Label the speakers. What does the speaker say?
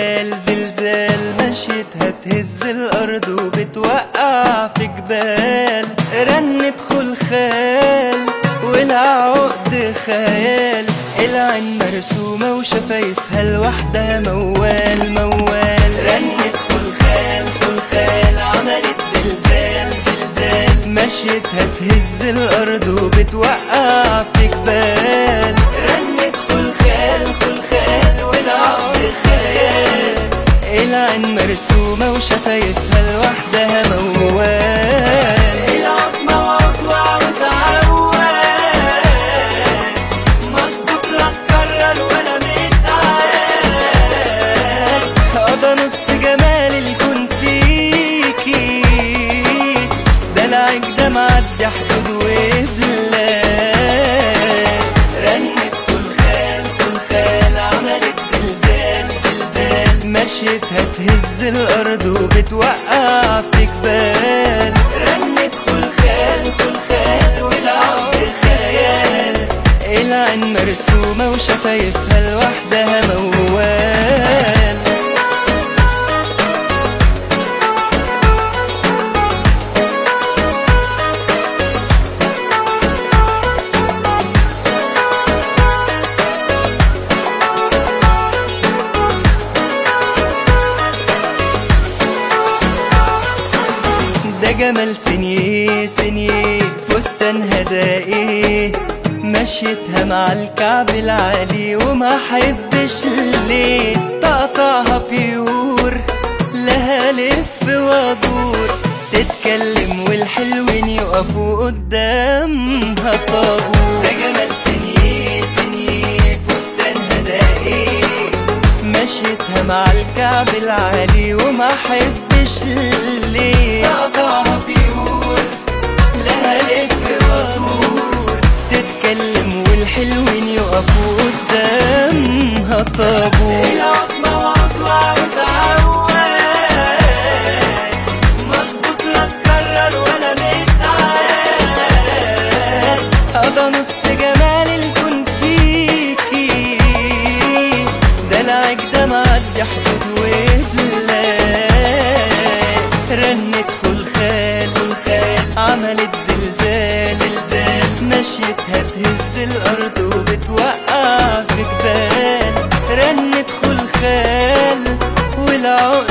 Speaker 1: خلخال زلزال مشيتها تهز الأرض وبتوقع في جبال رنت خلخال والعقد خيال العين مرسومة وشفايفها لوحدها موال موال رنت خلخال خلخال عملت زلزال زلزال مشيتها تهز الأرض وبتوقع في جبال رنت خلخال خلخال والعقد خيال العين مرسومة وشفايفها لوحدها موال العب موعود وعاوز عوال مظبوط لا تكرر ولا متعال قضى نص جمال الكون فيكي دلعك ده معدي حدود وبلاد رنت خلخال خلخال عملت زلزال زلزال مشيتها تهز الأرض وبتوقع في جبال رنت خلخال خلخال والعقد خيال العين مرسومة وشفايفها لوحدها موال ده جمال سنيه سنيه فستان هدائي مشيتها مع الكعب العالي وما حبش ليه تقطعها بيور لها لف وادور تتكلم والحلوين يقفوا قدامها طابور ده جمال سنيه سنيه فستان هدائي مشيتها مع الكعب العالي وما حبش ليه قطعها بيور لها لف ودور تتكلم والحلوين يقفوا قدامها طابور العب موعود وعاوز عوال مظبوط لا تكرر ولا متعال قضى نص جمال الكون فيكي دلعك ده معدي حدود وبلاد رنت خلخال خلخال عملت زلزال زلزال مشيتها تهز الأرض وبتوقع في جبال رنت خلخال والعقد